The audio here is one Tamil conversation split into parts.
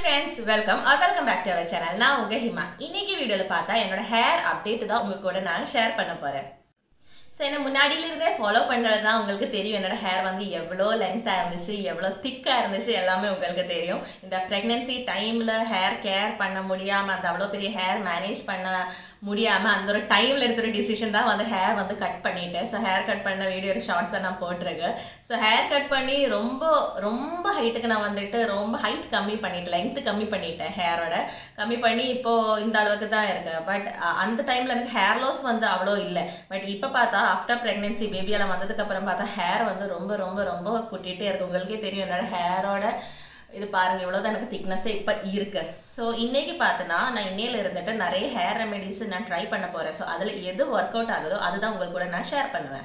friends welcome or welcome back to our channel நான் உங்க ஹிமா இன்னைக்கு வீடியோல பார்த்தா என்னோட ஹேர் அப்டேட் தான் உங்க கூட நான் ஷேர் பண்ண போறேன் ஸோ என்ன முன்னாடியில இருந்தே ஃபாலோ பண்ணுறது தான் உங்களுக்கு தெரியும் என்னோட ஹேர் வந்து எவ்வளோ லென்த்தாக இருந்துச்சு எவ்வளோ திக்காக இருந்துச்சு எல்லாமே உங்களுக்கு தெரியும் இந்த ப்ரெக்னென்சி டைமில் ஹேர் கேர் பண்ண முடியாமல் அந்த அவ்வளோ பெரிய ஹேர் மேனேஜ் பண்ண முடியாமல் அந்த ஒரு டைமில் எடுத்த ஒரு டிசிஷன் தான் வந்து ஹேர் வந்து கட் பண்ணிட்டேன் ஸோ ஹேர் கட் பண்ண வீடியோ ஒரு ஷார்ட்ஸ் தான் நான் போட்டிருக்கேன் ஸோ ஹேர் கட் பண்ணி ரொம்ப ரொம்ப ஹைட்டுக்கு நான் வந்துட்டு ரொம்ப ஹைட் கம்மி பண்ணிட்டேன் லென்த் கம்மி பண்ணிட்டேன் ஹேரோட கம்மி பண்ணி இப்போ இந்த அளவுக்கு தான் இருக்கு பட் அந்த டைம்ல எனக்கு ஹேர் லாஸ் வந்து அவ்வளோ இல்லை பட் இப்போ பார்த்தா ஆஃப்டர் ப்ரெக்னென்சி பேபியெல்லாம் வந்ததுக்கு அப்புறம் பார்த்தா ஹேர் வந்து ரொம்ப ரொம்ப ரொம்ப குட்டிகிட்டே இருக்கு உங்களுக்கே தெரியும் என்னோட ஹேரோட இது பாருங்க இவ்வளோதான் எனக்கு திக்னஸே இப்போ இருக்கு ஸோ இன்னைக்கு பார்த்தனா நான் இன்னையில இருந்துட்டு நிறைய ஹேர் ரெமெடிஸ் நான் ட்ரை பண்ண போறேன் ஸோ அதில் எது ஒர்க் அவுட் ஆகுதோ அதுதான் உங்களுக்கு கூட நான் ஷேர் பண்ணுவேன்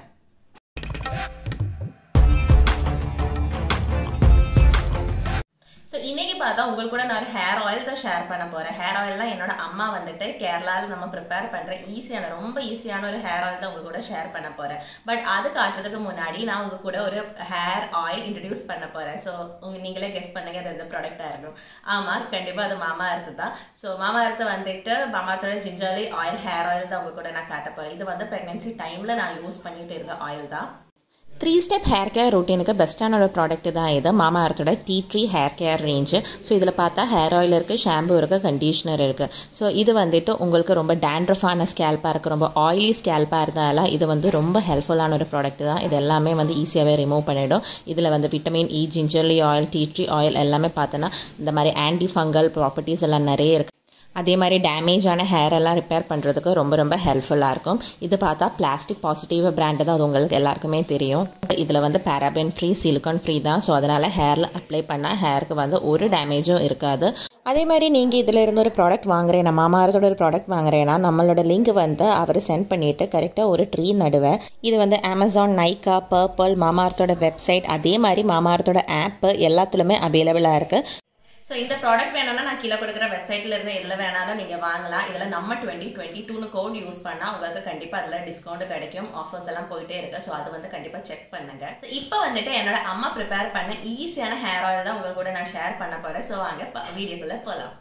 ஸோ இன்னைக்கு பார்த்தா உங்களுக்கு கூட நான் ஒரு ஹேர் ஆயில் தான் ஷேர் பண்ண போறேன் ஹேர் ஆயில்லாம் என்னோட அம்மா வந்துட்டு கேரளாவில் நம்ம ப்ரிப்பேர் பண்ற ஈஸியான ரொம்ப ஈஸியான ஒரு ஹேர் ஆயில் தான் உங்க கூட ஷேர் பண்ண போறேன் பட் அது காட்டுறதுக்கு முன்னாடி நான் உங்க கூட ஒரு ஹேர் ஆயில் இன்ட்ரடியூஸ் பண்ண போறேன் ஸோ உங்க நீங்களே கெஸ் பண்ணுங்க அது எந்த ப்ராடக்டா இருக்கும் ஆமா கண்டிப்பா அது மாமா அர்த்து தான் ஸோ மாமா அர்த்து வந்துட்டு மாமா அர்த்தோட ஜிஞ்சர்லி ஆயில் ஹேர் ஆயில் தான் உங்க கூட நான் காட்ட போறேன் இது வந்து ப்ரெக்னன்சி டைம்ல நான் யூஸ் பண்ணிட்டு இருக்க ஆயில் தான் த்ரீ ஸ்டெப் ஹேர் கேர் ரொட்டீனுக்கு பெஸ்ட்டான ஒரு ப்ராடக்ட் தான் இது மாமா அர்த்தோட tea tree hair care range so இதில் பார்த்தா ஹேர் ஆயில் இருக்குது ஷாம்பு இருக்குது கண்டிஷ்னர் இருக்குது ஸோ இது வந்துட்டு உங்களுக்கு ரொம்ப டேண்ட்ரஃபான ஸ்கேல்பாக இருக்குது ரொம்ப ஆயிலி ஸ்கேல்பாக இருந்தால இது வந்து ரொம்ப ஹெல்ப்ஃபுல்லான ஒரு ப்ராடக்ட் தான் இது எல்லாமே வந்து ஈஸியாகவே ரிமூவ் பண்ணிடும் இதில் வந்து vitamin E gingerly oil tea tree oil எல்லாமே பார்த்தோன்னா இந்த மாதிரி ஆன்டி ஃபங்கல் ப்ராப்பர்ட்டிஸ் எல்லாம் நிறைய இருக்குது அதே மாதிரி டேமேஜான ஹேர் எல்லாம் ரிப்பேர் பண்ணுறதுக்கு ரொம்ப ரொம்ப ஹெல்ப்ஃபுல்லாக இருக்கும் இது பார்த்தா பிளாஸ்டிக் பாசிட்டிவ் பிராண்டு தான் அது உங்களுக்கு எல்லாருக்குமே தெரியும் இதில் வந்து பேராபின் ஃப்ரீ சிலிக்கான் ஃப்ரீ தான் ஸோ அதனால் ஹேரில் அப்ளை பண்ணால் ஹேருக்கு வந்து ஒரு டேமேஜும் இருக்காது அதே மாதிரி நீங்கள் இதில் இருந்து ஒரு ப்ராடக்ட் வாங்குறேன் நான் மாமாரத்தோட ஒரு ப்ராடக்ட் வாங்குறேன்னா நம்மளோட லிங்க் வந்து அவர் சென்ட் பண்ணிவிட்டு கரெக்டாக ஒரு ட்ரீ நடுவேன் இது வந்து அமேசான் நைக்கா பர்பிள் மாமாரத்தோட வெப்சைட் அதே மாதிரி மாமாரத்தோட ஆப்பு எல்லாத்துலேயுமே அவைலபிளாக இருக்குது ஸோ இந்த ப்ராடக்ட் வேணும்னா நான் கீழே கொடுக்குற வெப்சைட்ல இருந்து எதில் வேணாலும் நீங்கள் வாங்கலாம் இதில் நம்ம டுவெண்ட்டி டுவெண்ட்டி டூனு கோட் யூஸ் பண்ணால் உங்களுக்கு கண்டிப்பாக அதில் டிஸ்கவுண்ட் கிடைக்கும் ஆஃபர்ஸ் எல்லாம் போயிட்டே இருக்கு ஸோ அது வந்து கண்டிப்பாக செக் பண்ணுங்க ஸோ இப்போ வந்துட்டு என்னோட அம்மா ப்ரிப்பேர் பண்ண ஈஸியான ஹேர் ஆயில் தான் உங்களுக்கு கூட நான் ஷேர் பண்ண போகிறேன் ஸோ வாங்க வீடியோக்குள்ளே போகலாம்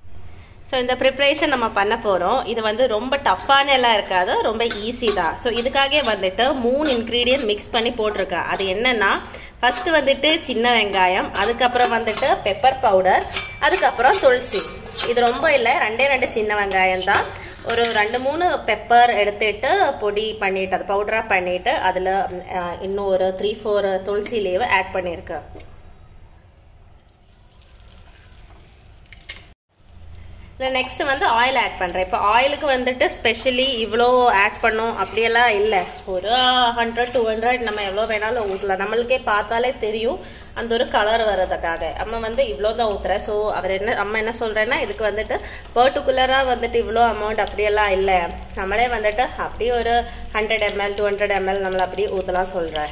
ஸோ இந்த ப்ரிப்ரேஷன் நம்ம பண்ண போகிறோம் இது வந்து ரொம்ப டஃப்பான எல்லாம் இருக்காது ரொம்ப ஈஸி தான் ஸோ இதுக்காக வந்துட்டு மூணு இன்க்ரீடியன்ட் மிக்ஸ் பண்ணி போட்டிருக்கேன் அது என்னென்னா ஃபஸ்ட்டு வந்துட்டு சின்ன வெங்காயம் அதுக்கப்புறம் வந்துட்டு பெப்பர் பவுடர் அதுக்கப்புறம் துளசி இது ரொம்ப இல்லை ரெண்டே ரெண்டு சின்ன வெங்காயம் தான் ஒரு ரெண்டு மூணு பெப்பர் எடுத்துட்டு பொடி பண்ணிட்டு அது பவுடராக பண்ணிட்டு அதில் இன்னும் ஒரு த்ரீ ஃபோர் துளசி லீவை ஆட் பண்ணியிருக்கேன் இல்லை நெக்ஸ்ட் வந்து ஆயில் ஆட் பண்ணுறேன் இப்போ ஆயிலுக்கு வந்துட்டு ஸ்பெஷலி இவ்வளோ ஆட் பண்ணும் அப்படியெல்லாம் இல்லை ஒரு ஹண்ட்ரட் டூ ஹண்ட்ரட் நம்ம எவ்வளோ வேணாலும் ஊற்றலாம் நம்மளுக்கே பார்த்தாலே தெரியும் அந்த ஒரு கலர் வர்றதுக்காக அம்மா வந்து இவ்வளோ தான் ஊற்றுறேன் ஸோ அவர் என்ன அம்மா என்ன சொல்கிறேன்னா இதுக்கு வந்துட்டு பர்டிகுலராக வந்துட்டு இவ்வளோ அமௌண்ட் அப்படியெல்லாம் இல்லை நம்மளே வந்துட்டு அப்படியே ஒரு hundred ML two hundred ML நம்மளை அப்படியே ஊற்றலாம் சொல்கிறேன்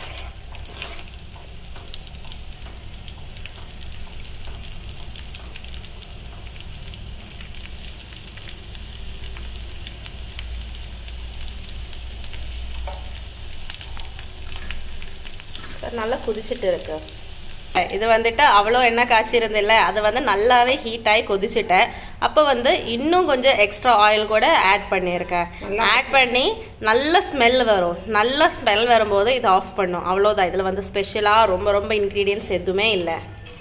நல்லா குதிச்சுட்டு இருக்கு இது வந்துட்டு அவ்வளோ எண்ணெய் காய்ச்சிருந்தில்ல அது வந்து நல்லாவே ஹீட் ஆகி கொதிச்சுட்டேன் அப்போ வந்து இன்னும் கொஞ்சம் எக்ஸ்ட்ரா ஆயில் கூட ஆட் பண்ணியிருக்கேன் ஆட் பண்ணி நல்ல ஸ்மெல் வரும் நல்ல ஸ்மெல் வரும்போது இது ஆஃப் பண்ணும் அவ்வளோதான் இதில் வந்து ஸ்பெஷலாக ரொம்ப ரொம்ப இன்க்ரீடியன்ஸ் எதுவுமே இல்லை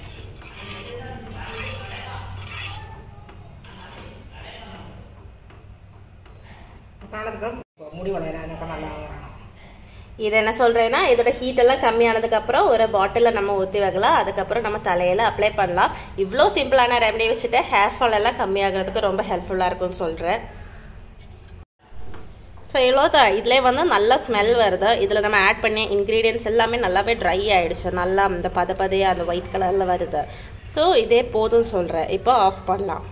முடி வளர எனக்கு நல்லா இது என்ன சொல்கிறேன்னா இதோட ஹீட் எல்லாம் கம்மியானதுக்கப்புறம் ஒரு பாட்டிலில் நம்ம ஊற்றி வைக்கலாம் அதுக்கப்புறம் நம்ம தலையில் அப்ளை பண்ணலாம் இவ்வளோ சிம்பிளான ரெமடி வச்சுட்டு ஹேர் ஃபால் எல்லாம் கம்மியாகிறதுக்கு ரொம்ப ஹெல்ப்ஃபுல்லாக இருக்கும்னு சொல்கிறேன் ஸோ இவ்வளோ தான் இதிலே வந்து நல்ல ஸ்மெல் வருது இதில் நம்ம ஆட் பண்ணி இன்க்ரீடியன்ஸ் எல்லாமே நல்லாவே ட்ரை ஆகிடுச்சு நல்லா அந்த பத பதையாக அந்த ஒயிட் கலரில் வருது ஸோ இதே போதும் சொல்கிறேன் இப்போ ஆஃப் பண்ணலாம்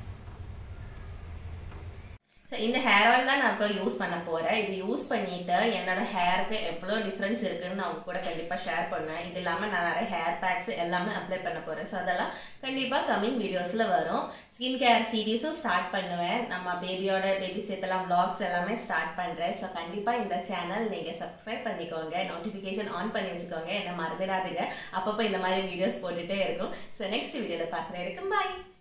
ஸோ இந்த ஹேர் ஆயில் தான் நான் இப்போ யூஸ் பண்ண போகிறேன் இது யூஸ் பண்ணிட்டு என்னோட ஹேருக்கு எவ்வளோ டிஃப்ரென்ஸ் இருக்குன்னு நான் உங்க கூட கண்டிப்பாக ஷேர் பண்ணுவேன் இது இல்லாமல் நான் நிறைய ஹேர் பேக்ஸ் எல்லாமே அப்ளை பண்ண போகிறேன் ஸோ அதெல்லாம் கண்டிப்பாக கம்மிங் வீடியோஸில் வரும் ஸ்கின் கேர் சீரீஸும் ஸ்டார்ட் பண்ணுவேன் நம்ம பேபியோட பேபி சேர்த்தெல்லாம் vlogs எல்லாமே ஸ்டார்ட் பண்ணுறேன் ஸோ கண்டிப்பாக இந்த சேனல் நீங்கள் சப்ஸ்கிரைப் பண்ணிக்கோங்க நோட்டிஃபிகேஷன் ஆன் பண்ணி வச்சுக்கோங்க என்ன மறந்துடாதீங்க அப்பப்போ இந்த மாதிரி வீடியோஸ் போட்டுகிட்டே இருக்கும் ஸோ நெக்ஸ்ட் வீடியோவில் பார்க்குறேன் இருக்கும் பாய்